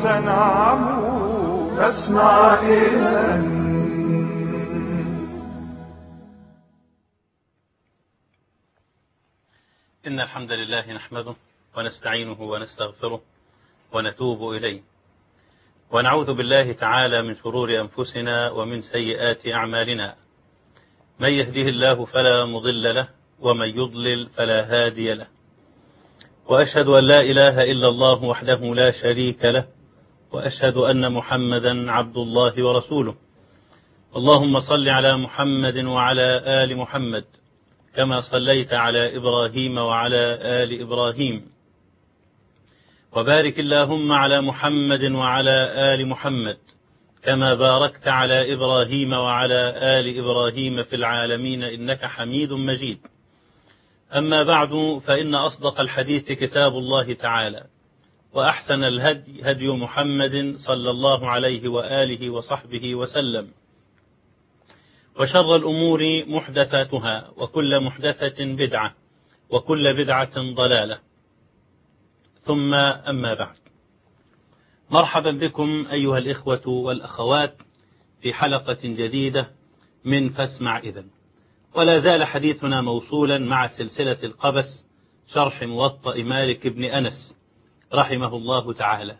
تنعم فاسمع إذا إن الحمد لله نحمده ونستعينه ونستغفره ونتوب إليه ونعوذ بالله تعالى من شرور أنفسنا ومن سيئات أعمالنا من يهده الله فلا مضل له ومن يضلل فلا هادي له وأشهد أن لا إله إلا الله وحده لا شريك له وأشهد أن محمدا عبد الله ورسوله اللهم صل على محمد وعلى آل محمد كما صليت على إبراهيم وعلى آل إبراهيم وبارك اللهم على محمد وعلى آل محمد كما باركت على إبراهيم وعلى آل إبراهيم في العالمين إنك حميد مجيد أما بعد فإن أصدق الحديث كتاب الله تعالى وأحسن الهدي هدي محمد صلى الله عليه وآله وصحبه وسلم وشر الأمور محدثاتها وكل محدثة بدعة وكل بدعة ضلالة ثم أما بعد مرحبا بكم أيها الإخوة والأخوات في حلقة جديدة من فاسمع إذن ولا زال حديثنا موصولا مع سلسلة القبس شرح موطأ مالك بن أنس رحمه الله تعالى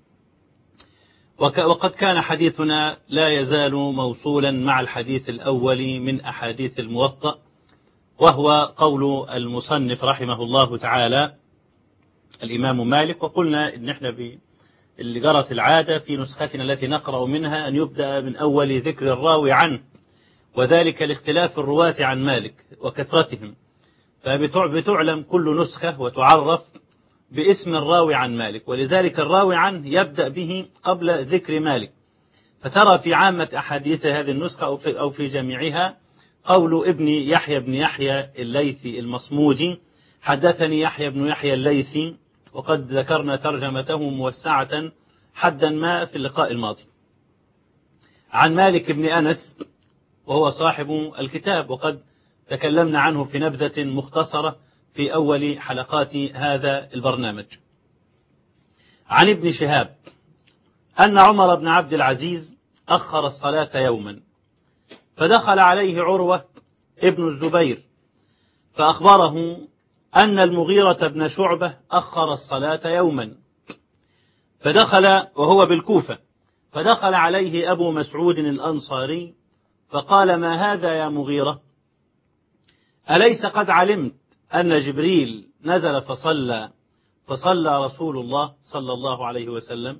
وقد كان حديثنا لا يزال موصولا مع الحديث الأول من أحاديث الموطأ وهو قول المصنف رحمه الله تعالى الإمام مالك وقلنا إن إحنا ب... اللي جرت العادة في نسختنا التي نقرأ منها أن يبدأ من أول ذكر الراوي عنه وذلك لاختلاف الرواة عن مالك وكثرتهم فبتعلم كل نسخة وتعرف باسم الراوي عن مالك ولذلك الراوي عنه يبدأ به قبل ذكر مالك فترى في عامة أحاديث هذه النسخة أو في, أو في جميعها قول ابن يحيى بن يحيى الليثي المصموجي حدثني يحيى بن يحيى الليثي وقد ذكرنا ترجمته موسعة حدا ما في اللقاء الماضي عن مالك بن أنس وهو صاحب الكتاب وقد تكلمنا عنه في نبذة مختصرة في أول حلقات هذا البرنامج عن ابن شهاب أن عمر بن عبد العزيز أخر الصلاة يوما فدخل عليه عروة ابن الزبير فأخبره أن المغيرة بن شعبة أخر الصلاة يوما فدخل وهو بالكوفة فدخل عليه أبو مسعود الأنصاري فقال ما هذا يا مغيرة أليس قد علمت أن جبريل نزل فصلى فصلى رسول الله صلى الله عليه وسلم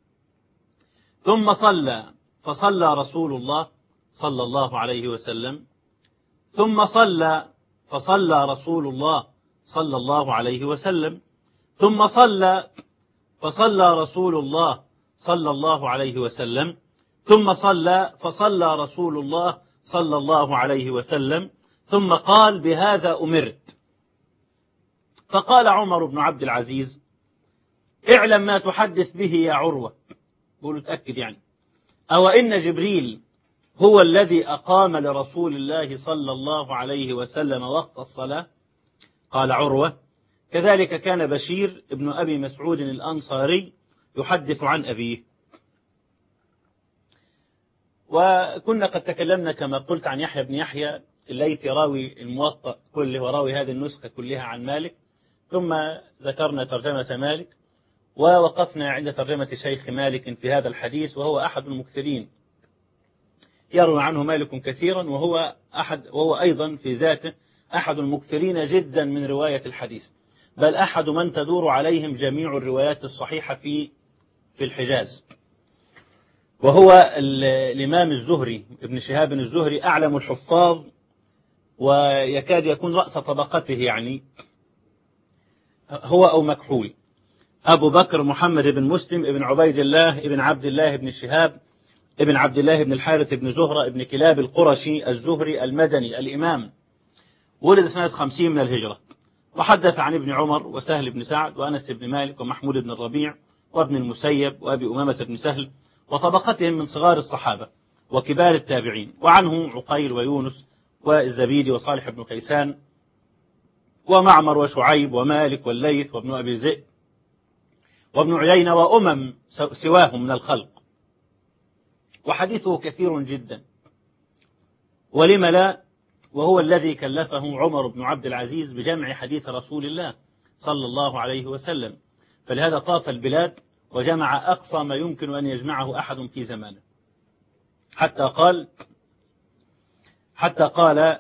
ثم صلى فصلى رسول الله صلى الله عليه وسلم ثم صلى فصلى رسول الله صلى الله عليه وسلم ثم صلى فصلى رسول الله صلى الله عليه وسلم ثم صلى فصلى رسول الله صلى الله عليه وسلم ثم قال بهذا أمرت فقال عمر بن عبد العزيز اعلم ما تحدث به يا عروة بقول تأكد يعني أو إن جبريل هو الذي أقام لرسول الله صلى الله عليه وسلم وقت الصلاة قال عروة كذلك كان بشير ابن أبي مسعود الأنصاري يحدث عن أبيه وكنا قد تكلمنا كما قلت عن يحيى بن يحيى الليثي راوي الموطأ كله وراوي هذه النسخة كلها عن مالك ثم ذكرنا ترجمة مالك ووقفنا عند ترجمة شيخ مالك في هذا الحديث وهو أحد المكثرين يروي عنه مالك كثيرا وهو أحد وهو أيضا في ذاته أحد المكثرين جدا من رواية الحديث بل أحد من تدور عليهم جميع الروايات الصحيحة في في الحجاز وهو الإمام الزهري ابن شهاب الزهري أعلم الحفاظ ويكاد يكون رأس طبقته يعني هو أو مكحول أبو بكر محمد بن مسلم ابن عبيد الله ابن عبد الله بن شهاب ابن عبد الله بن الحارث بن زهرة ابن كلاب القرشي الزهري المدني الإمام ولد سنة خمسين من الهجرة وحدث عن ابن عمر وسهل بن سعد وأنس بن مالك ومحمود بن الربيع وابن المسيب وأبي أمامة بن سهل وطبقتهم من صغار الصحابة وكبار التابعين وعنه عقيل ويونس والزبيدي وصالح بن كيسان ومعمر وشعيب ومالك والليث وابن أبي ذئب وابن عيينة وأمم سواهم من الخلق وحديثه كثير جدا ولم لا وهو الذي كلفه عمر بن عبد العزيز بجمع حديث رسول الله صلى الله عليه وسلم فلهذا طاف البلاد وجمع أقصى ما يمكن أن يجمعه أحد في زمانه حتى قال حتى قال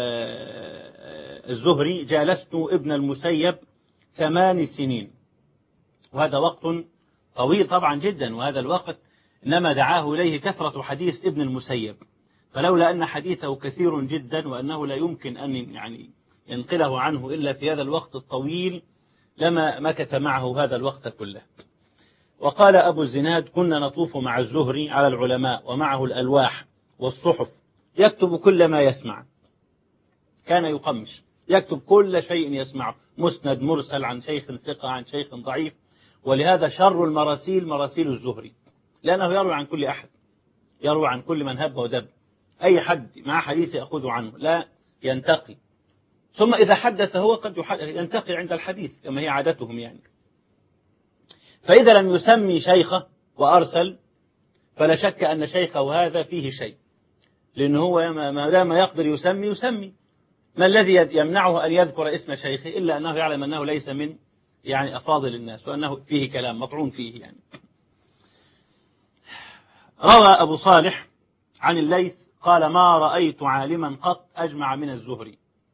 الزهري جالست ابن المسيب ثمان سنين وهذا وقت طويل طبعا جدا وهذا الوقت إنما دعاه إليه كثرة حديث ابن المسيب فلولا أن حديثه كثير جدا وأنه لا يمكن أن يعني ينقله عنه إلا في هذا الوقت الطويل لما مكث معه هذا الوقت كله وقال أبو الزناد كنا نطوف مع الزهري على العلماء ومعه الألواح والصحف يكتب كل ما يسمع كان يقمش يكتب كل شيء يسمعه مسند مرسل عن شيخ ثقة عن شيخ ضعيف ولهذا شر المراسيل مراسيل الزهري لأنه يروي عن كل أحد يروي عن كل من هب ودب أي حد مع حديث يأخذ عنه لا ينتقي ثم إذا حدث هو قد ينتقي عند الحديث كما هي عادتهم يعني فإذا لم يسمي شيخه وأرسل فلا شك أن شيخه هذا فيه شيء لأنه هو ما دام يقدر يسمي يسمي ما الذي يمنعه أن يذكر اسم شيخه إلا أنه يعلم أنه ليس من يعني أفاضل الناس وأنه فيه كلام مطعون فيه يعني روى أبو صالح عن الليث قال ما رأيت عالما قط أجمع من الزهري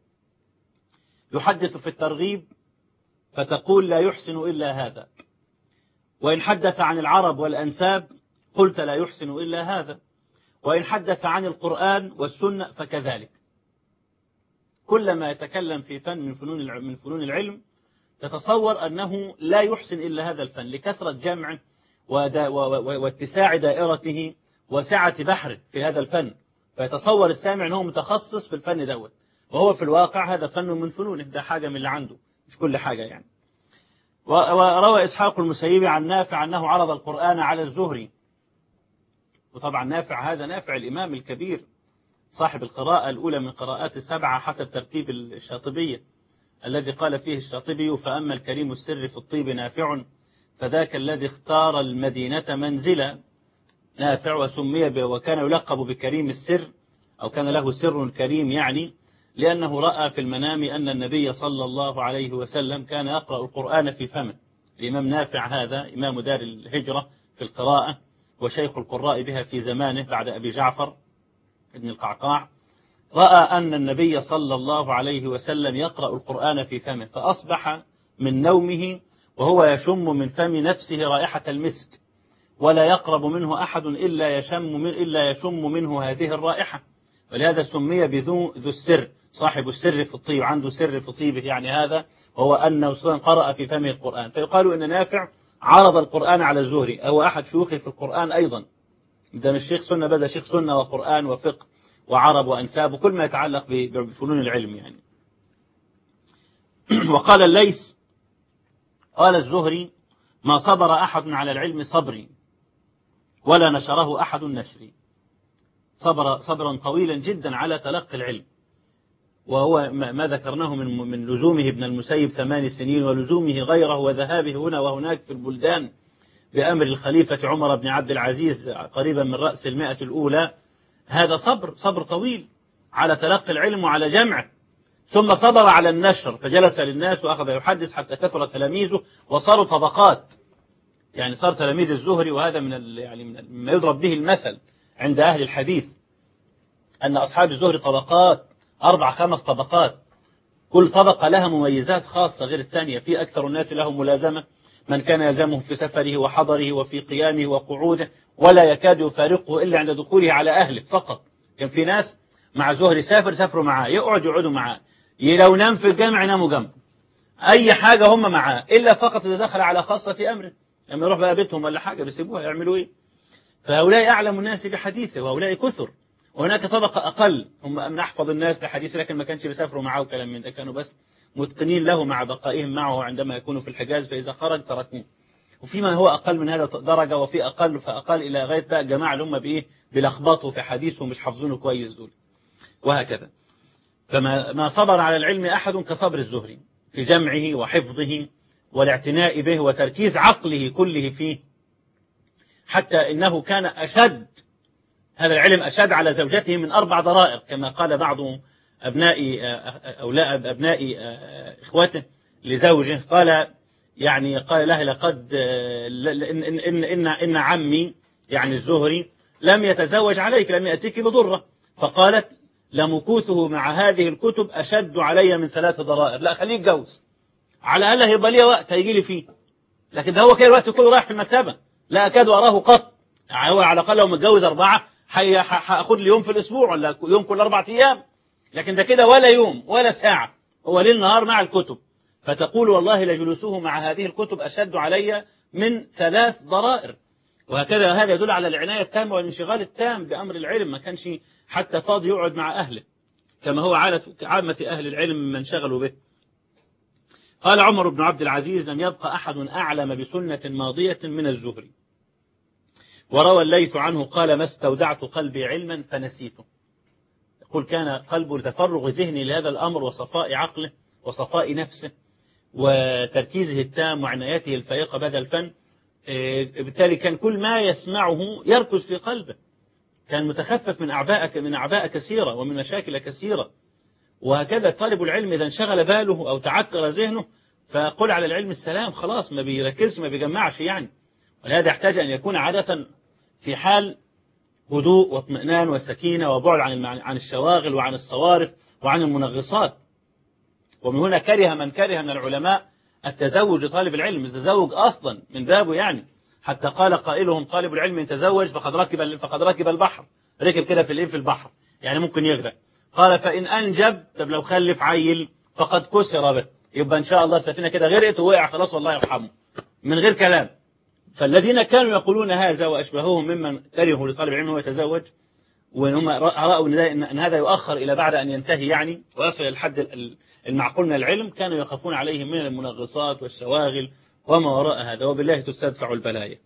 يحدث في الترغيب فتقول لا يحسن إلا هذا وإن حدث عن العرب والأنساب قلت لا يحسن إلا هذا وإن حدث عن القرآن والسنة فكذلك كلما يتكلم في فن من فنون من فنون العلم تتصور أنه لا يحسن إلا هذا الفن لكثرة جمعه واتساع دائرته وسعة بحره في هذا الفن فيتصور السامع أنه متخصص في الفن دوت وهو في الواقع هذا فن من فنونه ده حاجة من اللي عنده مش كل حاجة يعني وروى إسحاق المسيبي عن نافع أنه عرض القرآن على الزهري وطبعا نافع هذا نافع الإمام الكبير صاحب القراءة الأولى من قراءات السبعة حسب ترتيب الشاطبية الذي قال فيه الشاطبي فأما الكريم السر في الطيب نافع فذاك الذي اختار المدينة منزلا نافع وسمي وكان يلقب بكريم السر أو كان له سر كريم يعني لأنه رأى في المنام أن النبي صلى الله عليه وسلم كان يقرأ القرآن في فمه الإمام نافع هذا إمام دار الهجرة في القراءة وشيخ القراء بها في زمانه بعد أبي جعفر ابن القعقاع رأى أن النبي صلى الله عليه وسلم يقرأ القرآن في فمه فأصبح من نومه وهو يشم من فم نفسه رائحة المسك ولا يقرب منه أحد إلا يشم من إلا يشم منه هذه الرائحة ولهذا سمي بذو ذو السر صاحب السر في الطيب عنده سر في طيبه يعني هذا وهو أنه قرأ في فمه القرآن فيقال أن نافع عرض القرآن على الزهري هو أحد شيوخه في القرآن أيضا ده مش شيخ سنة بدأ شيخ سنة وقرآن وفقه وعرب وأنساب وكل ما يتعلق بفنون العلم يعني وقال الليث قال الزهري ما صبر أحد على العلم صبري ولا نشره أحد نشري صبر صبرا طويلا جدا على تلقي العلم وهو ما ذكرناه من من لزومه ابن المسيب ثمان سنين ولزومه غيره وذهابه هنا وهناك في البلدان بأمر الخليفة عمر بن عبد العزيز قريبا من رأس المائة الأولى هذا صبر صبر طويل على تلقي العلم وعلى جمعه ثم صبر على النشر فجلس للناس وأخذ يحدث حتى كثر تلاميذه وصاروا طبقات يعني صار تلاميذ الزهري وهذا من يعني من مما يضرب به المثل عند أهل الحديث أن أصحاب الزهري طبقات أربع خمس طبقات كل طبقة لها مميزات خاصة غير الثانية في أكثر الناس لهم ملازمة من كان يلزمه في سفره وحضره وفي قيامه وقعوده ولا يكاد يفارقه إلا عند دخوله على أهله فقط كان في ناس مع زهري سافر سافروا معاه يقعد يقعدوا معاه لو نام في الجامع يناموا جنبه أي حاجة هم معاه إلا فقط إذا دخل على خاصة في أمره لما يروح بقى بيتهم ولا حاجة بيسيبوها يعملوا إيه فهؤلاء أعلم الناس بحديثه وهؤلاء كثر وهناك طبقة أقل هم من أحفظ الناس لحديثه لكن ما كانش بيسافروا معه وكلام من ده كانوا بس متقنين له مع بقائهم معه عندما يكونوا في الحجاز فإذا خرج تركوه وفي ما هو أقل من هذا درجة وفي أقل فأقل إلى غاية بقى جماعة اللي هم بإيه بيلخبطوا في حديثه ومش حافظينه كويس دول وهكذا فما ما صبر على العلم أحد كصبر الزهري في جمعه وحفظه والاعتناء به وتركيز عقله كله فيه حتى إنه كان أشد هذا العلم أشد على زوجته من أربع ضرائر كما قال بعض أبناء أولاء أبناء إخوته لزوجه قال يعني قال له لقد إن, إن, إن, إن عمي يعني الزهري لم يتزوج عليك لم يأتيك بضرة فقالت لمكوثه مع هذه الكتب أشد علي من ثلاث ضرائر لا خليه يتجوز على الأقل هيبقى لي وقت هيجي لي فيه لكن ده هو كده الوقت كله رايح في المكتبة لا أكاد أراه قط يعني هو على الأقل لو متجوز أربعة هاخد لي يوم في الأسبوع ولا يوم كل أربع أيام لكن ده كده ولا يوم ولا ساعة هو ليل نهار مع الكتب فتقول والله لجلوسه مع هذه الكتب أشد علي من ثلاث ضرائر وهكذا هذا يدل على العناية التامة والانشغال التام بأمر العلم ما كانش حتى فاضي يقعد مع أهله كما هو عامة أهل العلم من انشغلوا به قال عمر بن عبد العزيز لم يبقى أحد أعلم بسنة ماضية من الزهري وروى الليث عنه قال ما استودعت قلبي علما فنسيته يقول كان قلبه لتفرغ ذهني لهذا الأمر وصفاء عقله وصفاء نفسه وتركيزه التام وعنايته الفائقة بهذا الفن بالتالي كان كل ما يسمعه يركز في قلبه كان متخفف من أعباء من أعباء كثيرة ومن مشاكل كثيرة وهكذا طالب العلم إذا انشغل باله أو تعكر ذهنه فقل على العلم السلام خلاص ما بيركزش ما بيجمعش يعني ولهذا يحتاج أن يكون عادة في حال هدوء واطمئنان وسكينة وبعد عن عن الشواغل وعن الصوارف وعن المنغصات ومن هنا كره من كره من العلماء التزوج لطالب العلم التزوج أصلا من بابه يعني حتى قال قائلهم طالب العلم إن تزوج فقد ركب فقد ركب البحر ركب كده في الايه في البحر يعني ممكن يغرق قال فإن أنجب طب لو خلف عيل فقد كسر به يبقى إن شاء الله السفينة كده غرقت ووقع خلاص الله يرحمه من غير كلام فالذين كانوا يقولون هذا وأشبههم ممن كرهوا لطالب العلم هو يتزوج وإن هم رأوا إن هذا يؤخر إلى بعد أن ينتهي يعني ويصل إلى الحد المعقول من العلم كانوا يخافون عليه من المنغصات والشواغل وما وراء هذا وبالله تستدفع البلايا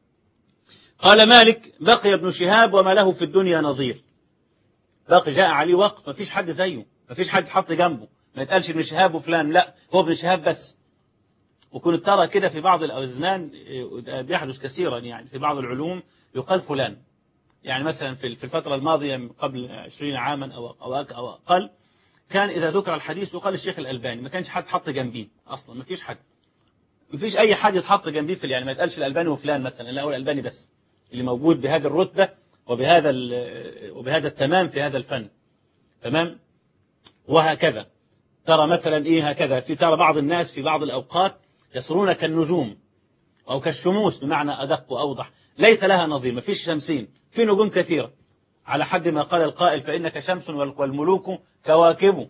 قال مالك بقي ابن شهاب وما له في الدنيا نظير باقي جاء عليه وقت ما فيش حد زيه ما فيش حد حط جنبه ما يتقالش ابن شهاب وفلان لا هو ابن شهاب بس وكنت ترى كده في بعض الأزمان بيحدث كثيرا يعني في بعض العلوم يقال فلان يعني مثلا في الفترة الماضية قبل 20 عاما أو أو أو أقل كان إذا ذكر الحديث يقال الشيخ الألباني ما كانش حد حط جنبيه أصلا ما فيش حد ما فيش أي حد يتحط جنبيه في يعني ما يتقالش الألباني وفلان مثلا لا هو الألباني بس اللي موجود بهذه الرتبة وبهذا وبهذا التمام في هذا الفن تمام وهكذا ترى مثلا إيه هكذا في ترى بعض الناس في بعض الأوقات يصيرون كالنجوم أو كالشموس بمعنى أدق وأوضح ليس لها نظير ما فيش شمسين في نجوم كثيرة على حد ما قال القائل فإنك شمس والملوك كواكب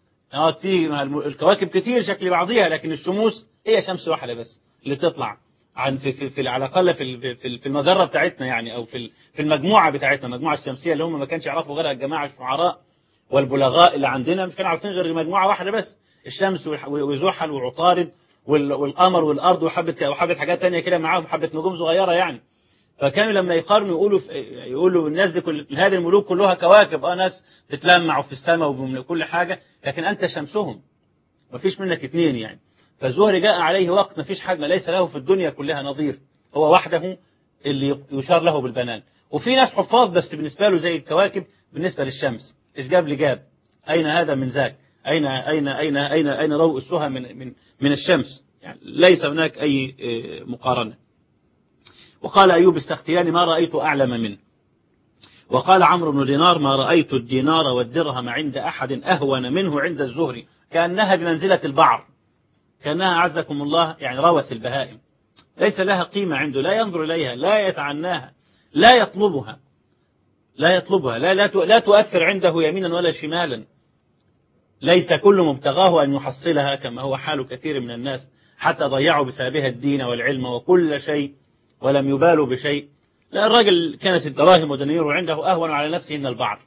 في الكواكب كتير شكل بعضها لكن الشموس هي شمس واحدة بس اللي تطلع عن في, في, في على الأقل في في المجرة بتاعتنا يعني أو في في المجموعة بتاعتنا المجموعة الشمسية اللي هم ما كانش يعرفوا غيرها الجماعة الشعراء والبلغاء اللي عندنا مش كانوا عارفين غير مجموعة واحدة بس الشمس وزحل وعطارد والقمر والأرض وحبة وحبة حاجات تانية كده معاهم حبة نجوم صغيرة يعني فكانوا لما يقارنوا يقولوا يقولوا الناس دي كل هذه الملوك كلها كواكب اه ناس بتلمع في السماء وكل حاجة لكن أنت شمسهم ما فيش منك اثنين يعني فالزهري جاء عليه وقت ما فيش حاجة ليس له في الدنيا كلها نظير هو وحده اللي يشار له بالبنان وفي ناس حفاظ بس بالنسبة له زي الكواكب بالنسبة للشمس إيش جاب لجاب أين هذا من ذاك أين أين أين أين أين ضوء السهى من من من الشمس يعني ليس هناك أي مقارنة وقال أيوب السختياني ما رأيت أعلم منه وقال عمرو بن دينار ما رأيت الدينار والدرهم عند أحد أهون منه عند الزهري كأنها بمنزلة البعر كأنها أعزكم الله يعني روث البهائم ليس لها قيمة عنده لا ينظر إليها لا يتعناها لا يطلبها لا يطلبها لا, لا, لا تؤثر عنده يمينا ولا شمالا ليس كل مبتغاه أن يحصلها كما هو حال كثير من الناس حتى ضيعوا بسببها الدين والعلم وكل شيء ولم يبالوا بشيء لا الرجل كانت الدراهم ودنيره عنده أهون على نفسه من البعض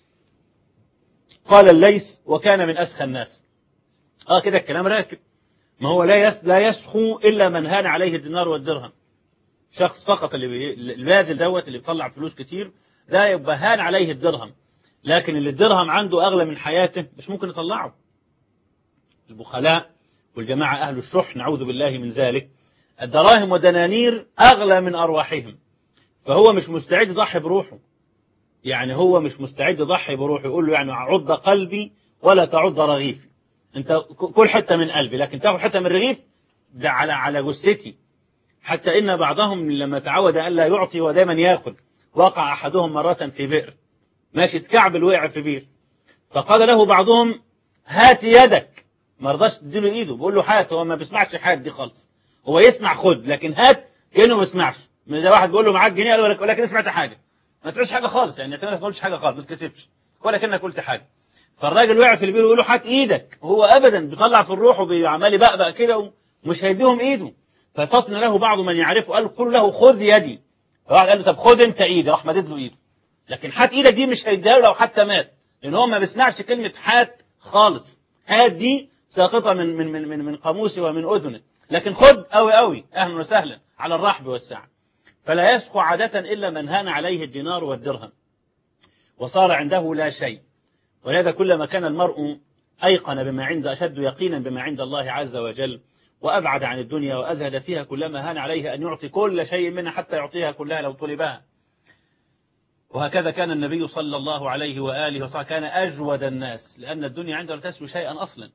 قال الليث وكان من أسخى الناس آه كده الكلام راكب ما هو لا يس لا يسخو إلا من هان عليه الدينار والدرهم شخص فقط اللي الباذل دوت اللي بيطلع فلوس كتير ده يبقى هان عليه الدرهم لكن اللي الدرهم عنده أغلى من حياته مش ممكن يطلعه البخلاء والجماعة أهل الشح نعوذ بالله من ذلك الدراهم ودنانير أغلى من أرواحهم فهو مش مستعد يضحي بروحه يعني هو مش مستعد يضحي بروحه يقول له يعني عض قلبي ولا تعض رغيفي انت كل حتة من قلبي لكن تاخد حتة من رغيف ده على على جثتي حتى إن بعضهم لما تعود ألا يعطي ودائما ياخذ وقع أحدهم مرة في بئر ماشي اتكعبل وقع في بير فقال له بعضهم هات يدك ما رضاش تديله ايده بيقول له هات هو ما بيسمعش هات دي خالص هو يسمع خد لكن هات كانه ما بيسمعش زي واحد بيقول له معاك جنيه قال له ولكن سمعت حاجه ما سمعتش حاجه خالص يعني انت ما قلتش حاجه خالص ما تكسبش ولا كانك قلت حاجه فالراجل وقع في البير ويقول له هات ايدك هو ابدا بيطلع في الروح وعمال يبقبق كده ومش هيديهم ايده ففطن له بعض من يعرفه قال قل له خذ يدي فواحد قال له طب خد انت ايدي راح مدد له ايده لكن حات ايدك دي مش هيديها لو حتى مات لان هو ما بيسمعش كلمه حات خالص هات دي ساقطه من من من من, من قاموسه ومن اذنه لكن خد قوي قوي اهلا وسهلا على الرحب والسعه فلا يسخو عادة إلا من هان عليه الدينار والدرهم وصار عنده لا شيء ولهذا كلما كان المرء أيقن بما عند أشد يقينا بما عند الله عز وجل وأبعد عن الدنيا وأزهد فيها كلما هان عليه أن يعطي كل شيء منها حتى يعطيها كلها لو طلبها وهكذا كان النبي صلى الله عليه وآله وصحبه كان أجود الناس لأن الدنيا عنده لا تسوي شيئا أصلا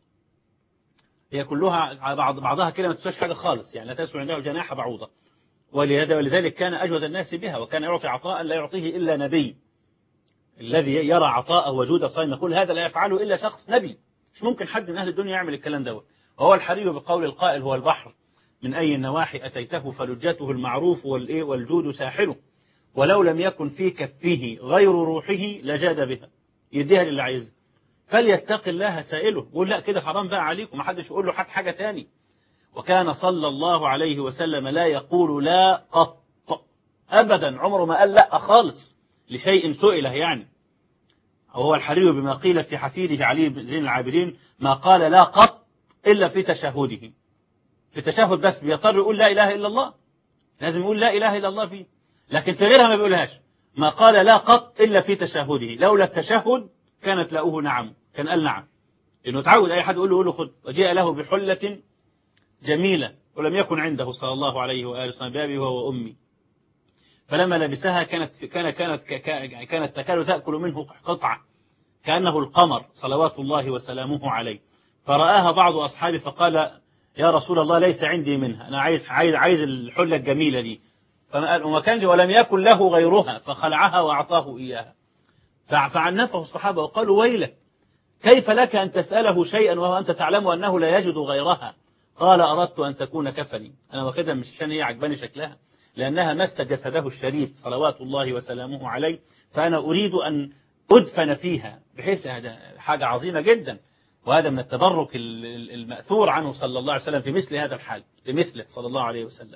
هي كلها بعض بعضها كده ما تسواش حاجة خالص يعني لا تسوي عنده جناح بعوضة ولهذا ولذلك كان أجود الناس بها وكان يعطي عطاء لا يعطيه إلا نبي الذي يرى عطاءه وجود صائم يقول هذا لا يفعله إلا شخص نبي مش ممكن حد من أهل الدنيا يعمل الكلام دوت وهو الحري بقول القائل هو البحر من أي النواحي أتيته فلجته المعروف والإيه والجود ساحله ولو لم يكن في كفه غير روحه لجاد بها يديها للي عايزها فليتق الله سائله يقول لا كده حرام بقى عليكم ما حدش يقول له حد حاجة تاني وكان صلى الله عليه وسلم لا يقول لا قط أبدا عمره ما قال لا خالص لشيء سئله يعني وهو الحري بما قيل في حفيده علي بن زين العابدين ما قال لا قط إلا في تشهده في التشهد بس بيضطر يقول لا إله إلا الله لازم يقول لا إله إلا الله فيه لكن في غيرها ما بيقولهاش ما قال لا قط إلا في تشهده لولا التشهد كانت لاؤه نعم كان قال نعم لأنه تعود أي حد يقول له, يقول له خذ وجاء له بحلة جميلة ولم يكن عنده صلى الله عليه وآله وسلم بأبي هو وأمي فلما لبسها كانت كان كانت كانت تكاد تأكل منه قطعة كأنه القمر صلوات الله وسلامه عليه فرآها بعض أصحابه فقال يا رسول الله ليس عندي منها أنا عايز عايز عايز الحلة الجميلة دي فقال وما كانش ولم يكن له غيرها فخلعها وأعطاه إياها فعنفه الصحابة وقالوا ويلك كيف لك أن تسأله شيئا وهو أنت تعلم أنه لا يجد غيرها قال أردت أن تكون كفني أنا واخدها مش عشان هي عجباني شكلها لأنها مست جسده الشريف صلوات الله وسلامه عليه فأنا أريد أن أدفن فيها بحيث هذا حاجة عظيمة جدا وهذا من التبرك المأثور عنه صلى الله عليه وسلم في مثل هذا الحال بمثله صلى الله عليه وسلم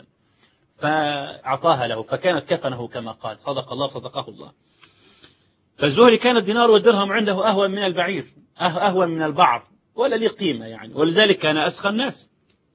فأعطاها له فكانت كفنه كما قال صدق الله صدقه الله فالزهري كان الدينار والدرهم عنده أهون من البعير أهون من البعر ولا ليه قيمة يعني ولذلك كان أسخى الناس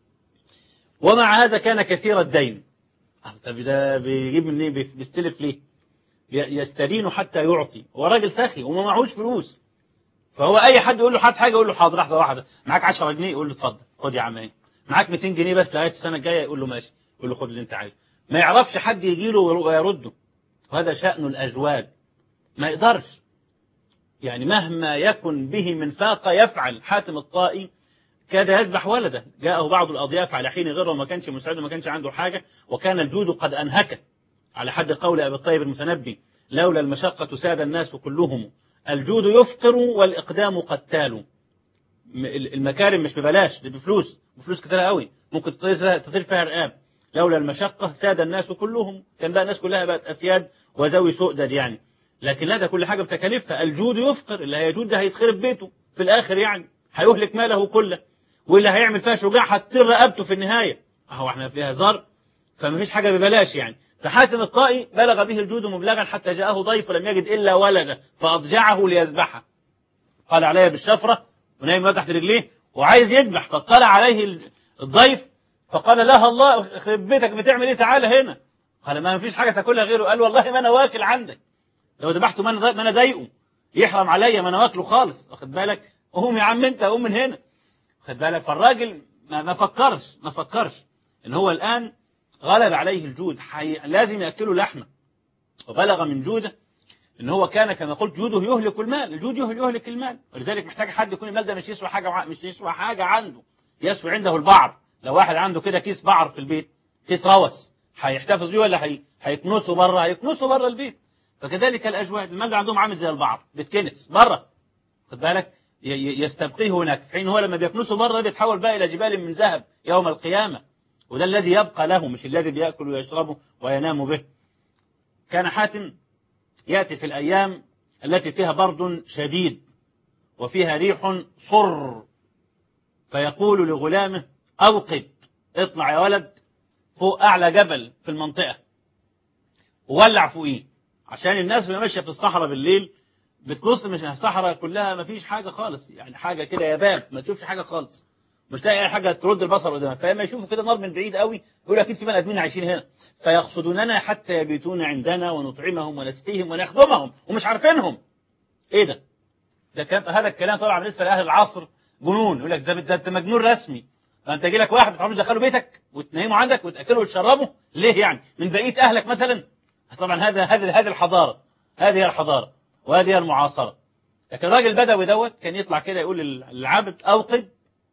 ومع هذا كان كثير الدين طب ده بيجيب من ليه بيستلف ليه يستدين حتى يعطي هو راجل سخي وما معهوش فلوس فهو اي حد يقول له حد حاجه يقول له حاضر لحظه واحده معاك 10 جنيه يقول له اتفضل خد يا عم اهي معاك 200 جنيه بس لغايه السنه الجايه يقول له ماشي يقول له خد اللي انت عايزه ما يعرفش حد يجي له ويرده وهذا شأن الأجواد ما يقدرش يعني مهما يكن به من فاقة يفعل حاتم الطائي كاد يذبح ولده جاءه بعض الأضياف على حين غيره وما كانش مساعد وما كانش عنده حاجة وكان الجود قد أنهكه على حد قول أبي الطيب المتنبي لولا المشقة ساد الناس كلهم الجود يفقر والإقدام قتال المكارم مش ببلاش دي بفلوس بفلوس كتير قوي ممكن تطير فيها رقاب لولا المشقة ساد الناس كلهم كان بقى الناس كلها بقت أسياد وذوي سؤدد يعني لكن لا ده كل حاجة بتكاليفها الجود يفقر اللي هيجود ده هيتخرب بيته في الآخر يعني هيهلك ماله كله واللي هيعمل فيها شجاع هتطير رقبته في النهاية اهو احنا في هزار فمفيش حاجة ببلاش يعني فحاتم الطائي بلغ به الجود مبلغا حتى جاءه ضيف لم يجد إلا ولده فأضجعه ليذبحه قال علي بالشفرة ونايم تحت رجليه وعايز يذبح فاطلع عليه الضيف فقال لها الله يخرب بيتك بتعمل ايه تعالى هنا قال ما فيش حاجة تاكلها غيره قال والله ما انا واكل عندك لو ذبحته ما انا ما انا ضايقه يحرم عليا ما انا واكله خالص واخد بالك قوم يا عم انت قوم من هنا خد بالك فالراجل ما ما فكرش ما فكرش ان هو الان غلب عليه الجود حي... لازم ياكلوا لحمه وبلغ من جوده ان هو كان كما قلت جوده يهلك المال الجود يهلك يهلك المال ولذلك محتاج حد يكون المال ده مش يسوى حاجه وع- مش يسوى حاجه عنده يسوى عنده البعر لو واحد عنده كده كيس بعر في البيت كيس روس هيحتفظ بيه ولا هي... هيكنسه بره هيكنسه بره البيت فكذلك الاجواد المال ده عندهم عامل زي البعر بيتكنس بره خد بالك ي- ي- يستبقيه هناك في حين هو لما بيكنسه بره بيتحول بقى الى جبال من ذهب يوم القيامه وده الذي يبقى له مش الذي بياكل ويشربه وينام به كان حاتم ياتي في الايام التي فيها برد شديد وفيها ريح صر فيقول لغلامه اوقد اطلع يا ولد فوق اعلى جبل في المنطقه وولع فوقيه عشان الناس اللي ماشيه في الصحراء بالليل بتبص مش الصحراء كلها ما فيش حاجه خالص يعني حاجه كده يباب ما تشوفش حاجه خالص مش لاقي اي حاجه ترد البصر قدامك فلما يشوفوا كده نار من بعيد قوي يقول اكيد في بني ادمين عايشين هنا فيقصدوننا حتى يبيتون عندنا ونطعمهم ونسقيهم ونخدمهم ومش عارفينهم ايه ده ده كان هذا الكلام طبعا بالنسبه لاهل العصر جنون يقول لك ده ده انت مجنون رسمي فانت يجي لك واحد بتعرفش تدخله بيتك وتنيمه عندك وتاكله وتشربه ليه يعني من بقيه اهلك مثلا طبعا هذا هذه هذه الحضاره هذه هي الحضاره وهذه هي المعاصره لكن الراجل البدوي دوت كان يطلع كده يقول للعبد اوقد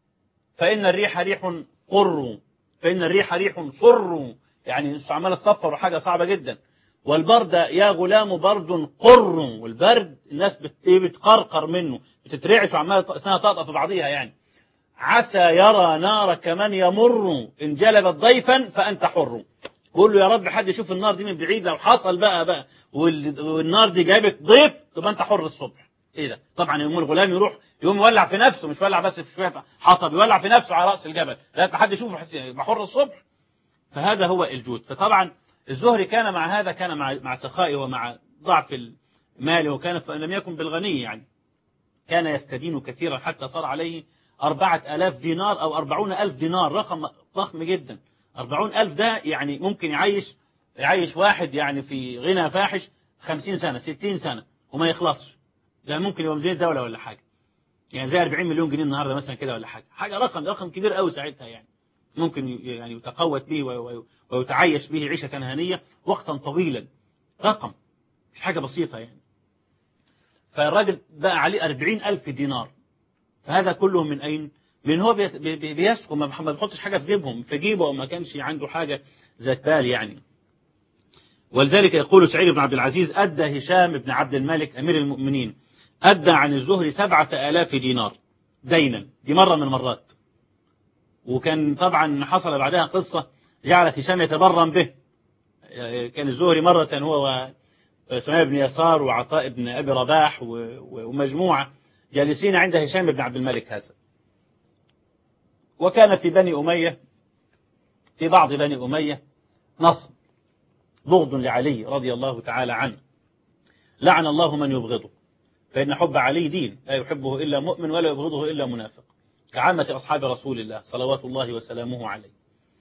فإن الريح ريح قر فإن الريح ريح صر يعني عمال تصفر حاجة صعبة جدا والبرد يا غلام برد قر والبرد الناس بت- إيه بتقرقر منه بتترعش وعمالة اسمها تقطع في بعضيها يعني عسى يرى نارك من يمر إن جلبت ضيفا فأنت حر قول له يا رب حد يشوف النار دي من بعيد لو حصل بقى بقى وال- والنار دي جابت ضيف تبقى أنت حر الصبح ايه ده طبعا يوم الغلام يروح يقوم يولع في نفسه مش يولع بس في شويه حطب يولع في نفسه على راس الجبل لا حد يشوفه يحس يبقى حر الصبح فهذا هو الجود فطبعا الزهري كان مع هذا كان مع مع سخائه ومع ضعف المال وكان لم يكن بالغني يعني كان يستدين كثيرا حتى صار عليه أربعة ألاف دينار أو أربعون ألف دينار رقم ضخم جدا أربعون ألف ده يعني ممكن يعيش يعيش واحد يعني في غنى فاحش خمسين سنة ستين سنة وما يخلصش ده ممكن يبقى ميزانية دولة ولا حاجة يعني زي 40 مليون جنيه النهارده مثلا كده ولا حاجة حاجة رقم رقم كبير قوي ساعتها يعني ممكن ي- يعني يتقوت به و- و- ويتعيش به عيشة هنية وقتا طويلا رقم مش حاجة بسيطة يعني فالراجل بقى عليه 40 ألف دينار فهذا كله من أين؟ من هو بيت- بي- بي- بيسكن ما ما بيحطش حاجة في جيبهم في جيبه وما كانش عنده حاجة ذات بال يعني ولذلك يقول سعيد بن عبد العزيز أدى هشام بن عبد الملك أمير المؤمنين أدى عن الزهري سبعة آلاف دينار دينا دي مرة من المرات وكان طبعا حصل بعدها قصة جعلت هشام يتبرم به كان الزهري مرة هو وسمية بن يسار وعطاء بن أبي رباح و- و- ومجموعة جالسين عند هشام بن عبد الملك هذا وكان في بني أمية في بعض بني أمية نصب بغض لعلي رضي الله تعالى عنه لعن الله من يبغضه فإن حب علي دين لا يحبه إلا مؤمن ولا يبغضه إلا منافق كعامة أصحاب رسول الله صلوات الله وسلامه عليه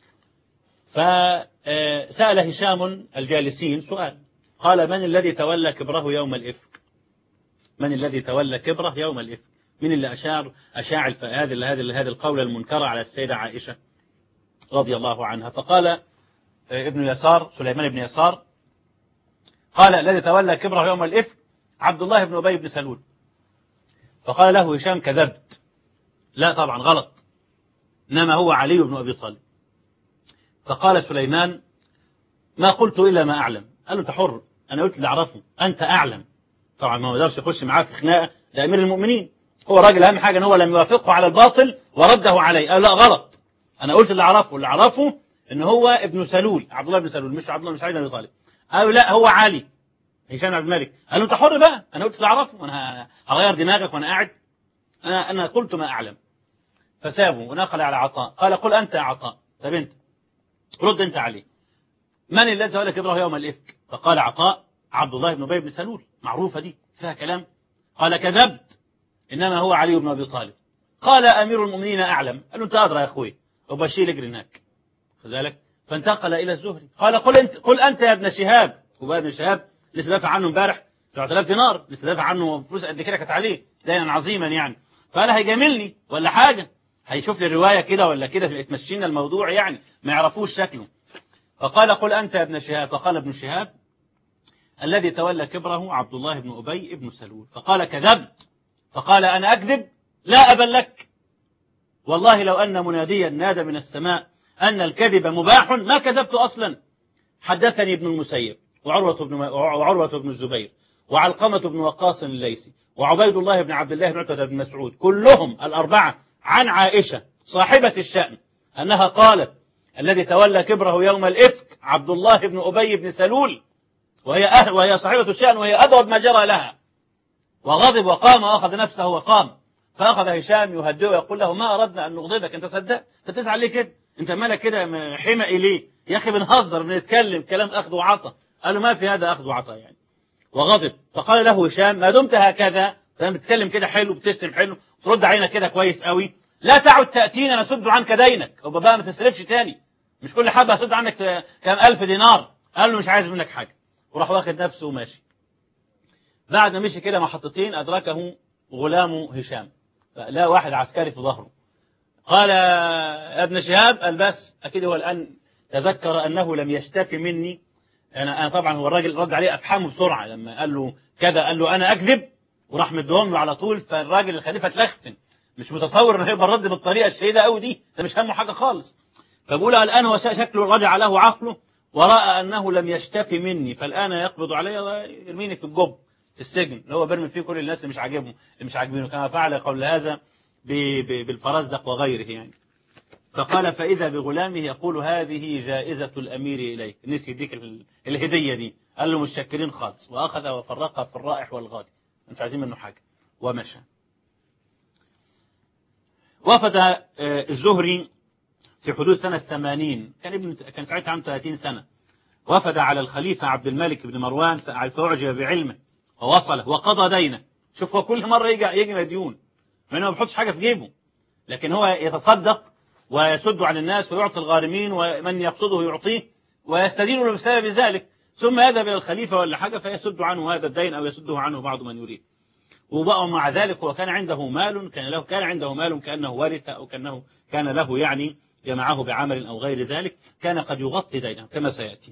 فسأل هشام الجالسين سؤال قال من الذي تولى كبره يوم الإفك من الذي تولى كبره يوم الإفك من اللي أشار أشاع الف- هذا هذا هذا القول المنكر على السيدة عائشة رضي الله عنها فقال ابن يسار سليمان بن يسار قال الذي تولى كبره يوم الإفك عبد الله بن أبي بن سلول فقال له هشام كذبت لا طبعا غلط إنما هو علي بن أبي طالب فقال سليمان ما قلت إلا ما أعلم قال له أنت حر أنا قلت اللي أعرفه أنت أعلم طبعا ما يقدرش يخش معاه في خناقة ده أمير المؤمنين هو راجل أهم حاجة إن هو لم يوافقه على الباطل ورده عليه قال لا غلط أنا قلت اللي أعرفه اللي أعرفه إن هو ابن سلول عبد الله بن سلول مش عبد الله مش علي بن أبي طالب قالوا لا هو علي هشام عبد الملك قال له أنت حر بقى أنا قلت اللي أعرفه وأنا هغير دماغك وأنا قاعد أنا أنا قلت ما أعلم فسابه ونقل على عطاء قال قل أنت يا عطاء طب أنت رد أنت عليه من الذي تولى كبره يوم الإفك فقال عطاء عبد الله بن أبي بن سلول معروفة دي فيها كلام قال كذبت إنما هو علي بن أبي طالب قال أمير المؤمنين أعلم قال له أنت أدرى يا أخوي وبشير اجري هناك خد بالك فانتقل إلى الزهري قال قل أنت, قل أنت يا ابن شهاب وبقى ابن شهاب لسه دافع عنه امبارح 7000 دينار لسه دافع عنه فلوس قد كده كانت عليه دينا عظيما يعني فقال هيجاملني ولا حاجة هيشوف لي الرواية كده ولا كده تمشينا الموضوع يعني ما يعرفوش شكله فقال قل أنت يا ابن شهاب فقال ابن شهاب الذي تولى كبره عبد الله بن أبي بن سلول فقال كذبت فقال أنا أكذب لا أبا لك والله لو أن مناديا نادى من السماء أن الكذب مباح ما كذبت أصلا حدثني ابن المسيب وعروة بن, وعروة بن الزبير وعلقمة بن وقاص الليثي وعبيد الله بن عبد الله بن عتبة بن مسعود كلهم الأربعة عن عائشة صاحبة الشأن أنها قالت الذي تولى كبره يوم الإفك عبد الله بن أبي بن سلول وهي, أهل وهي صاحبة الشأن وهي أضرب ما جرى لها وغضب وقام وأخذ نفسه وقام فأخذ هشام يهدئه ويقول له ما أردنا أن نغضبك أنت صدقت أنت بتزعل ليه كده أنت مالك كده حمقي ليه يا أخي بنهزر بنتكلم كلام أخذ وعطى قال له ما في هذا أخذ وعطى يعني وغضب فقال له هشام ما دمت هكذا لما بتتكلم كده حلو بتشتم حلو ترد عينك كده كويس قوي لا تعد تأتينا نسد عنك دينك وبقى بقى ما تصرفش تاني مش كل حبة هسد عنك كام ألف دينار قال له مش عايز منك حاجة وراح واخد نفسه وماشي بعد ما مشي كده محطتين أدركه غلام هشام لا واحد عسكري في ظهره قال يا ابن شهاب قال بس أكيد هو الآن تذكر أنه لم يشتفي مني أنا, أنا طبعا هو الراجل رد عليه أفحمه بسرعة لما قال له كذا قال له أنا أكذب وراح مدهم له على طول فالراجل الخليفة اتلخفن مش متصور انه هيبقى الرد بالطريقة الشديدة قوي دي ده مش همه حاجة خالص فبقول الآن هو شكله رجع له عقله ورأى أنه لم يشتفي مني فالآن يقبض علي ويرميني في الجب في السجن اللي هو بيرمي فيه كل الناس اللي مش عاجبهم اللي مش عاجبينه كما فعل قبل هذا بالفرزدق وغيره يعني فقال فإذا بغلامه يقول هذه جائزة الأمير إليك نسي يديك الهدية دي قال له متشكرين خالص وأخذ وفرقها في الرائح والغادي مش عايزين منه حاجة ومشى وفد الزهري في حدود سنة 80 كان ابن كان ساعتها عنده 30 سنة وفد على الخليفة عبد الملك بن مروان فأعجب بعلمه ووصله وقضى دينه شوف هو كل مرة يجي يجي مديون مع انه ما بيحطش حاجة في جيبه لكن هو يتصدق ويسد عن الناس ويعطي الغارمين ومن يقصده يعطيه ويستدين له بسبب ذلك ثم يذهب إلى الخليفة ولا حاجة فيسد عنه هذا الدين أو يسده عنه بعض من يريد وبقى مع ذلك هو كان عنده مال كان له كان عنده مال كأنه ورث أو كأنه كان له يعني جمعه بعمل أو غير ذلك كان قد يغطي دينه كما سيأتي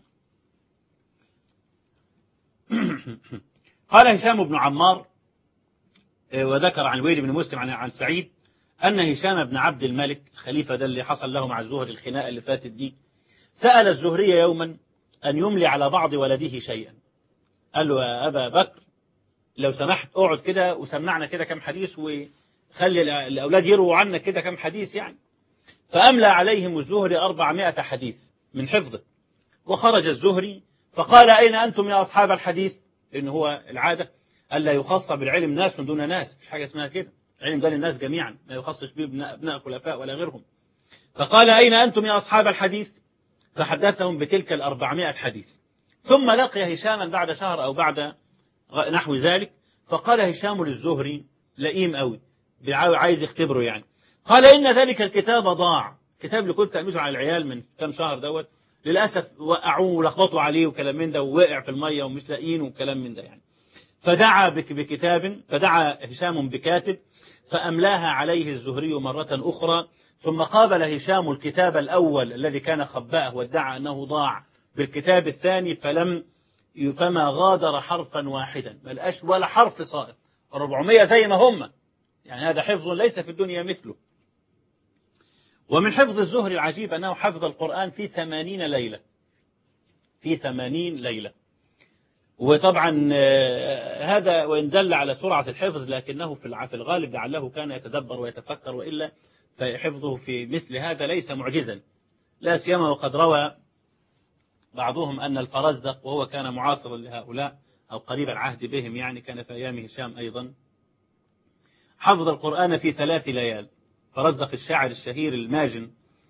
قال هشام بن عمار وذكر عن الوليد بن مسلم عن عن سعيد أن هشام بن عبد الملك خليفة ده اللي حصل له مع الزهري الخناقة اللي فاتت دي سأل الزهري يوما أن يملي على بعض ولده شيئا قال له يا أبا بكر لو سمحت اقعد كده وسمعنا كده كم حديث وخلي الأولاد يرووا عنك كده كم حديث يعني فأملى عليهم الزهري أربعمائة حديث من حفظه وخرج الزهري فقال أين أنتم يا أصحاب الحديث لأن هو العادة ألا يخص بالعلم ناس من دون ناس مش حاجة اسمها كده العلم ده للناس جميعا ما يخصش به أبناء خلفاء ولا غيرهم فقال أين أنتم يا أصحاب الحديث فحدثهم بتلك الأربعمائة حديث ثم لقي هشاما بعد شهر أو بعد نحو ذلك فقال هشام للزهري لئيم قوي عايز يختبره يعني قال إن ذلك الكتاب ضاع كتاب اللي كنت أميزه على العيال من كم شهر دوت للأسف وقعوه ولخبطوا عليه وكلام من ده ووقع في المية ومش لاقيينه وكلام من ده يعني فدعا بكتاب فدعا هشام بكاتب فأملاها عليه الزهري مرة أخرى ثم قابل هشام الكتاب الأول الذي كان خبأه وادعى أنه ضاع بالكتاب الثاني فلم فما غادر حرفا واحدا بل أش ولا حرف صائب 400 زي ما هم يعني هذا حفظ ليس في الدنيا مثله ومن حفظ الزهري العجيب أنه حفظ القرآن في ثمانين ليلة في ثمانين ليلة وطبعا هذا وإن دل على سرعة الحفظ لكنه في الغالب لعله كان يتدبر ويتفكر وإلا فحفظه في مثل هذا ليس معجزا لا سيما وقد روى بعضهم أن الفرزدق وهو كان معاصرا لهؤلاء أو قريب العهد بهم يعني كان في أيام هشام أيضا حفظ القرآن في ثلاث ليال فرزدق الشاعر الشهير الماجن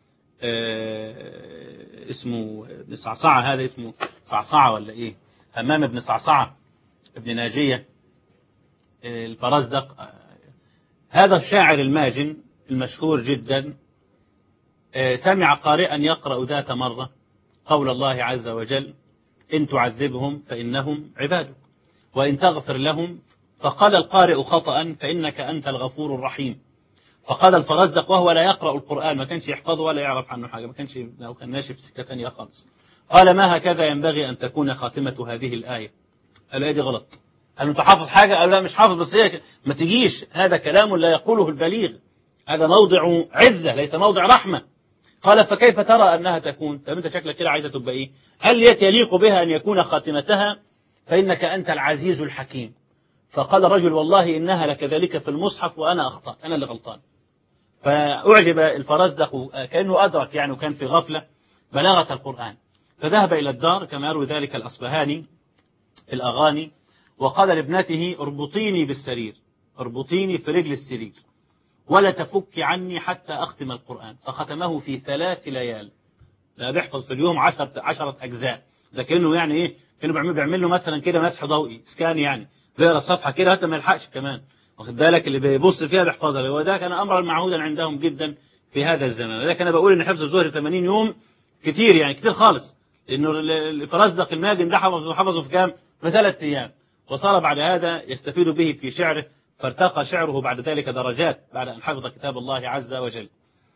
اسمه ابن صعصعة هذا اسمه صعصعة ولا إيه همام بن صعصعة ابن ناجية الفرزدق هذا الشاعر الماجن المشهور جدا سمع قارئا يقرأ ذات مرة قول الله عز وجل إن تعذبهم فإنهم عبادك وإن تغفر لهم فقال القارئ خطأ فإنك أنت الغفور الرحيم فقال الفرزدق وهو لا يقرأ القرآن ما كانش يحفظه ولا يعرف عنه حاجة ما كانش لو كان ماشي في سكة ثانية خالص قال ما هكذا ينبغي أن تكون خاتمة هذه الآية قال له دي غلط قال له انت حافظ حاجة قال له لا مش حافظ بس هي ما تجيش هذا كلام لا يقوله البليغ هذا موضع عزة ليس موضع رحمة قال فكيف ترى أنها تكون طب أنت شكلك كده عايزة تبقى إيه هل يليق بها أن يكون خاتمتها فإنك أنت العزيز الحكيم فقال الرجل والله إنها لكذلك في المصحف وأنا أخطأ أنا اللي غلطان فأعجب الفرزدق كأنه أدرك يعني وكان في غفلة بلاغة القرآن فذهب إلى الدار كما يروي ذلك الأصبهاني في الأغاني وقال لابنته اربطيني بالسرير اربطيني في رجل السرير ولا تفك عني حتى أختم القرآن فختمه في ثلاث ليال لا بيحفظ في اليوم عشرة, عشرة أجزاء ده كأنه يعني إيه كانوا بيعمل, بيعمل له مثلا كده مسح ضوئي سكان يعني بيقرا صفحة كده حتى ما يلحقش كمان واخد بالك اللي بيبص فيها بيحفظها وده كان أمرا معهودا عندهم جدا في هذا الزمان وده كان بقول إن حفظ الزهر 80 يوم كتير يعني كتير خالص لأنه الفرزدق الماجن ده حفظه حفظه في كام؟ في ثلاث أيام وصار بعد هذا يستفيد به في شعره فارتقى شعره بعد ذلك درجات بعد أن حفظ كتاب الله عز وجل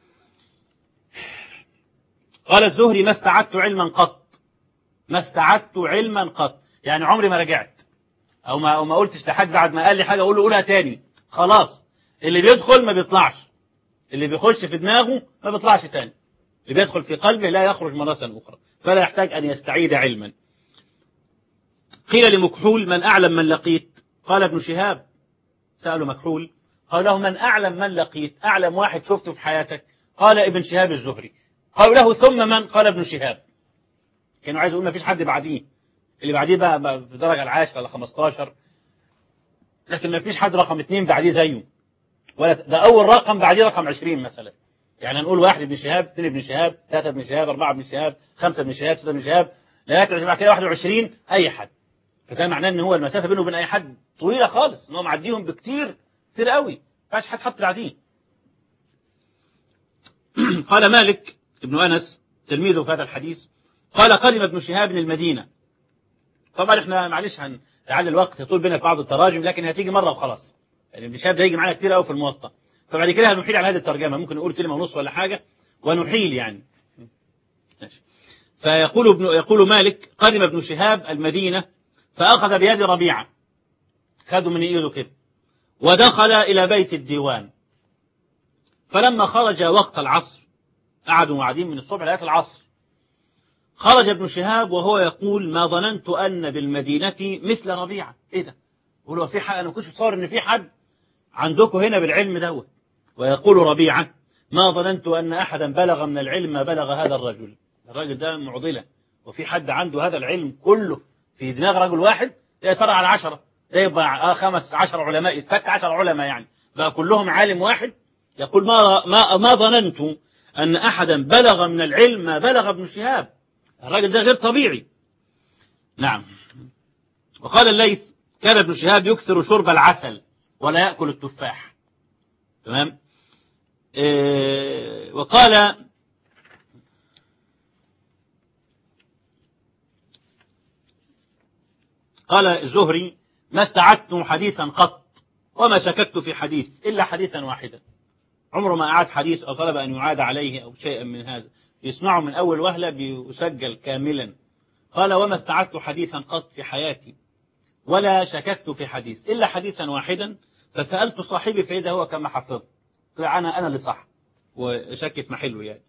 قال الزهري ما استعدت علما قط ما استعدت علما قط يعني عمري ما رجعت أو ما, أو ما قلتش لحد بعد ما قال لي حاجة أقول له قولها تاني خلاص اللي بيدخل ما بيطلعش اللي بيخش في دماغه ما بيطلعش تاني اللي بيدخل في قلبه لا يخرج مرة أخرى فلا يحتاج أن يستعيد علما قيل لمكحول من أعلم من لقيت قال ابن شهاب سألوا مكحول قال له من أعلم من لقيت أعلم واحد شفته في حياتك قال ابن شهاب الزهري قالوا له ثم من قال ابن شهاب كانوا عايز يقول ما فيش حد بعديه اللي بعديه بقى, بقى في الدرجة العاشرة ولا 15 لكن ما فيش حد رقم اثنين بعديه زيه ولا ده أول رقم بعديه رقم 20 مثلا يعني نقول واحد ابن شهاب اثنين ابن شهاب ثلاثة ابن شهاب أربعة ابن شهاب خمسة ابن شهاب ستة ابن شهاب لا بعد كده 21 أي حد فده معناه ان هو المسافة بينه وبين أي حد طويلة خالص ان هو معديهم بكتير كتير قوي ما فيش حد حط بعديه قال مالك ابن أنس تلميذه في هذا الحديث قال قدم ابن شهاب المدينة طبعا احنا معلش هن لعل الوقت يطول بنا في بعض التراجم لكن هتيجي مرة وخلاص يعني ابن شهاب ده هيجي معانا كتير قوي في الموطأ فبعد كده هنحيل على هذه الترجمة ممكن نقول كلمة ونص ولا حاجة ونحيل يعني ماشي فيقول ابن يقول مالك قدم ابن شهاب المدينة فأخذ بيد ربيعة خدوا من إيده كده ودخل إلى بيت الديوان فلما خرج وقت العصر قعدوا قاعدين من الصبح لغاية العصر خرج ابن شهاب وهو يقول ما ظننت أن بالمدينة مثل ربيعة إيه ده يقول له في حد أنا ما كنتش متصور إن في حد عندكم هنا بالعلم دوت ويقول ربيعة ما ظننت أن أحدا بلغ من العلم ما بلغ هذا الرجل الراجل ده معضلة وفي حد عنده هذا العلم كله في دماغ رجل واحد يا ترى على عشرة ده يبقى خمس عشر علماء يتفك عشر علماء يعني بقى كلهم عالم واحد يقول ما ما ما ظننت أن أحدا بلغ من العلم ما بلغ ابن شهاب الراجل ده غير طبيعي نعم وقال الليث كان ابن شهاب يكثر شرب العسل ولا يأكل التفاح تمام إيه وقال قال الزهري ما استعدت حديثا قط وما شككت في حديث إلا حديثا واحدا عمره ما أعاد حديث أو طلب أن يعاد عليه أو شيئا من هذا يسمعه من أول وهلة بيسجل كاملا قال وما استعدت حديثا قط في حياتي ولا شككت في حديث إلا حديثا واحدا فسألت صاحبي فإذا هو كما حفظ طلع أنا أنا اللي صح وشك في محله يعني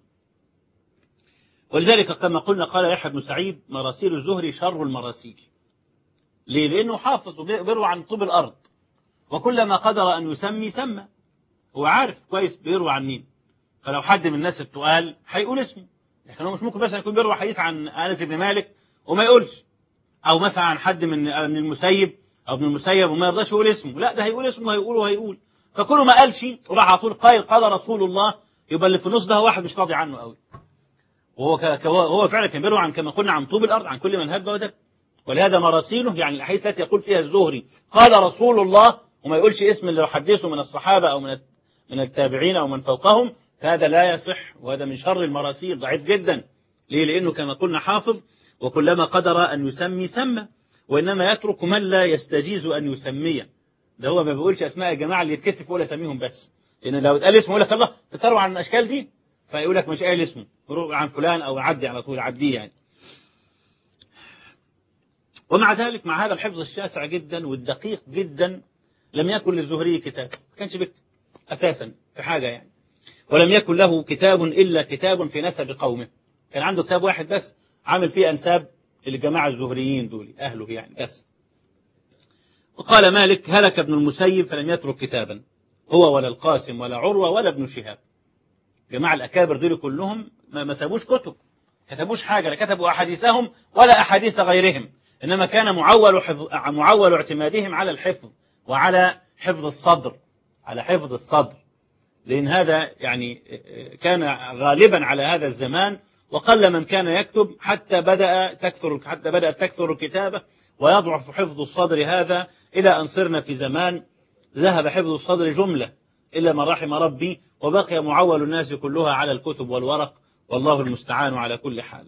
ولذلك كما قلنا قال يحيى بن سعيد مراسيل الزهري شر المراسيل ليه؟ لأنه حافظ وبيروي عن طوب الأرض وكلما قدر أن يسمي سمى هو عارف كويس بيروي عن مين فلو حد من الناس التقال هيقول اسمه لكن هو مش ممكن مثلا يكون بيروي حديث عن أنس بن مالك وما يقولش أو مثلا عن حد من من المسيب أو ابن المسيب وما يرضاش يقول اسمه لا ده هيقول اسمه هيقول وهيقول فكل ما قال شيء وراح على طول قال قال رسول الله يبقى اللي في النص ده واحد مش راضي عنه قوي وهو ك... هو فعلا كان بيروي عن كما قلنا عن طوب الأرض عن كل من هب ودب ولهذا مراسيله يعني الأحاديث التي يقول فيها الزهري قال رسول الله وما يقولش اسم اللي حدثه من الصحابة أو من من التابعين أو من فوقهم فهذا لا يصح وهذا من شر المراسيل ضعيف جدا ليه لأنه كما قلنا حافظ وكلما قدر أن يسمي سمى وإنما يترك من لا يستجيز أن يسميه ده هو ما بيقولش أسماء الجماعة اللي يتكسف ولا يسميهم بس لأن لو اتقال اسمه يقول لك الله تروى عن الأشكال دي فيقول لك مش قايل اسمه يروح عن فلان أو عدي على طول عديه يعني ومع ذلك مع هذا الحفظ الشاسع جدا والدقيق جدا لم يكن للزهري كتاب ما كانش بيكتب أساسا في حاجة يعني ولم يكن له كتاب إلا كتاب في نسب قومه كان عنده كتاب واحد بس عامل فيه أنساب الجماعة الزهريين دول أهله يعني بس وقال مالك هلك ابن المسيب فلم يترك كتابا هو ولا القاسم ولا عروة ولا ابن شهاب جماعة الأكابر دول كلهم ما ما سابوش كتب كتبوش حاجة لا كتبوا أحاديثهم ولا أحاديث غيرهم إنما كان معول حفظ معول اعتمادهم على الحفظ وعلى حفظ الصدر على حفظ الصدر لأن هذا يعني كان غالبا على هذا الزمان وقل من كان يكتب حتى بدأ تكثر حتى بدأت تكثر الكتابة ويضعف حفظ الصدر هذا إلى أن صرنا في زمان ذهب حفظ الصدر جملة إلا من رحم ربي وبقي معول الناس كلها على الكتب والورق والله المستعان على كل حال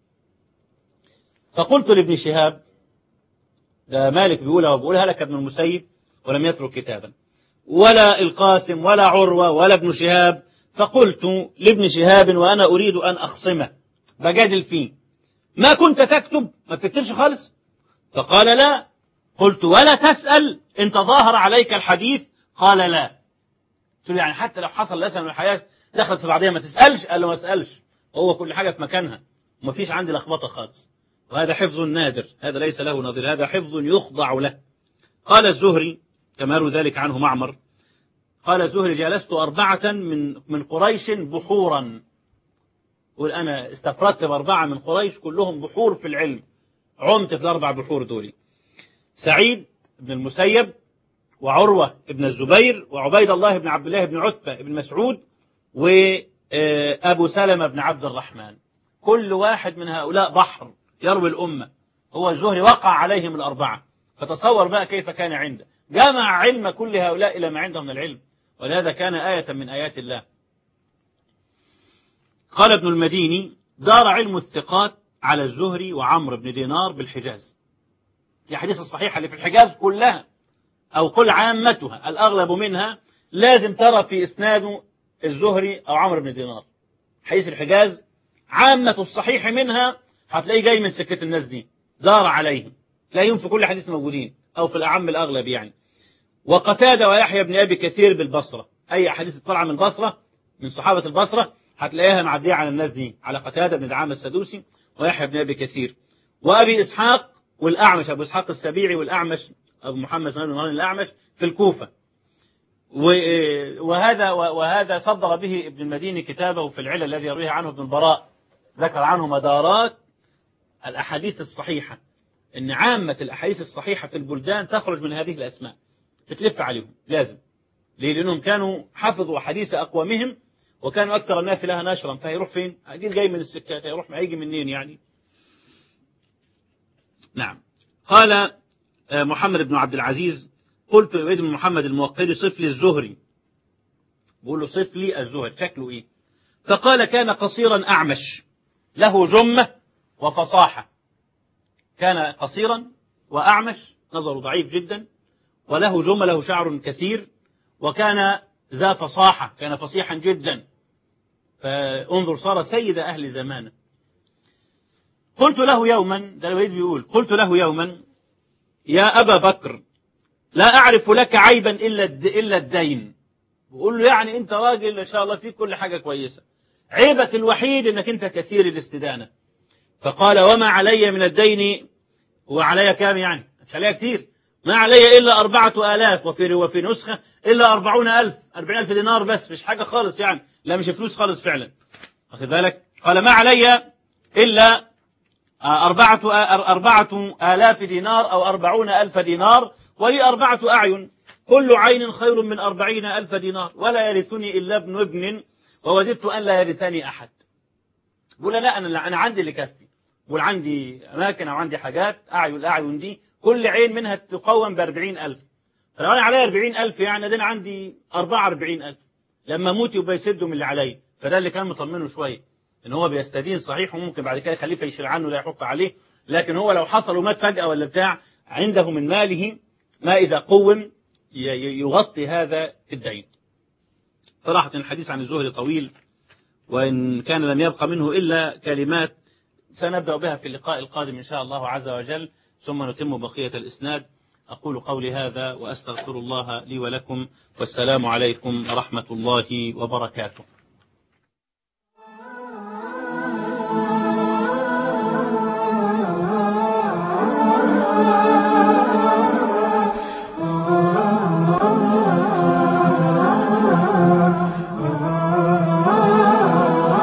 فقلت لابن شهاب ده مالك بيقولها وبقولها لك ابن المسيب ولم يترك كتابا ولا القاسم ولا عروة ولا ابن شهاب فقلت لابن شهاب وأنا أريد أن أخصمه بجادل فيه ما كنت تكتب ما بتكتبش خالص فقال لا قلت ولا تسأل إن تظاهر عليك الحديث قال لا قلت له يعني حتى لو حصل لسه من الحياة دخلت في بعضها ما تسألش قال له ما اسألش هو كل حاجة في مكانها وما فيش عندي لخبطة خالص وهذا حفظ نادر هذا ليس له نظير هذا حفظ يخضع له قال الزهري كما يروي ذلك عنه معمر قال الزهري جلست أربعة من من قريش بحورا يقول أنا استفردت بأربعة من قريش كلهم بحور في العلم عمت في الأربع بحور دول سعيد بن المسيب وعروة بن الزبير وعبيد الله بن عبد الله بن عتبة بن مسعود وأبو سلمة بن عبد الرحمن كل واحد من هؤلاء بحر يروي الأمة هو الزهري وقع عليهم الأربعة فتصور بقى كيف كان عنده جمع علم كل هؤلاء إلى ما عنده من العلم ولهذا كان آية من آيات الله قال ابن المديني دار علم الثقات على الزهري وعمرو بن دينار بالحجاز الأحاديث الصحيحة اللي في الحجاز كلها أو كل عامتها الأغلب منها لازم ترى في إسناد الزهري أو عمرو بن دينار حديث الحجاز عامة الصحيح منها هتلاقيه جاي من سكة الناس دي دار عليهم تلاقيهم في كل حديث موجودين أو في الأعم الأغلب يعني وقتادة ويحيى بن أبي كثير بالبصرة أي أحاديث طالعة من البصرة من صحابة البصرة هتلاقيها معدية على الناس دي على قتادة بن دعامة السدوسي ويحيى بن أبي كثير وأبي إسحاق والأعمش أبو إسحاق السبيعي والأعمش أبو محمد بن مهران الأعمش في الكوفة وهذا وهذا صدر به ابن المديني كتابه في العلل الذي يرويه عنه ابن البراء ذكر عنه مدارات الأحاديث الصحيحة إن عامة الأحاديث الصحيحة في البلدان تخرج من هذه الأسماء بتلف عليهم لازم ليه لأنهم كانوا حفظوا حديث أقوامهم وكانوا أكثر الناس لها نشرا فهيروح فين أكيد جاي من السكات هيروح ما هيجي منين يعني نعم قال محمد بن عبد العزيز قلت لعبيد بن محمد الموقري صف لي الزهري بقول له صف لي الزهري شكله ايه فقال كان قصيرا أعمش له جمة وفصاحة كان قصيرا وأعمش نظره ضعيف جدا وله جمة له شعر كثير وكان ذا فصاحة كان فصيحا جدا فانظر صار سيد أهل زمانه قلت له يوما ده الوليد بيقول قلت له يوما يا أبا بكر لا أعرف لك عيبا إلا إلا الدين بقول له يعني أنت راجل إن شاء الله فيك كل حاجة كويسة عيبك الوحيد أنك أنت كثير الاستدانة فقال وما علي من الدين وعلي كام يعني مش علي كتير ما علي إلا أربعة آلاف وفي وفي نسخة إلا أربعون ألف أربعين ألف دينار بس مش حاجة خالص يعني لا مش فلوس خالص فعلا واخد بالك قال ما علي إلا أربعة أربعة آلاف دينار أو أربعون ألف دينار ولي أربعة أعين كل عين خير من أربعين ألف دينار ولا يرثني إلا ابن ابن ووددت أن لا يرثني أحد بقول لا أنا أنا عندي اللي كفي بقول عندي أماكن أو عندي حاجات أعين الأعين دي كل عين منها تقوم بأربعين ألف فلو أنا علي أربعين ألف يعني ده أنا عندي أربعة أربعين ألف لما موت يبقى يسدوا من اللي عليا فده اللي كان مطمنه شوية إن هو بيستدين صحيح وممكن بعد كده يخليه يشيل عنه لا يحط عليه لكن هو لو حصل ومات فجأة ولا بتاع عنده من ماله ما إذا قوم يغطي هذا الدين صراحة الحديث عن الزهري طويل وإن كان لم يبقى منه إلا كلمات سنبدأ بها في اللقاء القادم إن شاء الله عز وجل ثم نتم بقية الإسناد أقول قولي هذا وأستغفر الله لي ولكم والسلام عليكم ورحمة الله وبركاته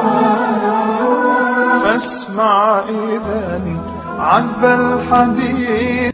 فاسمع إذا عذب الحديث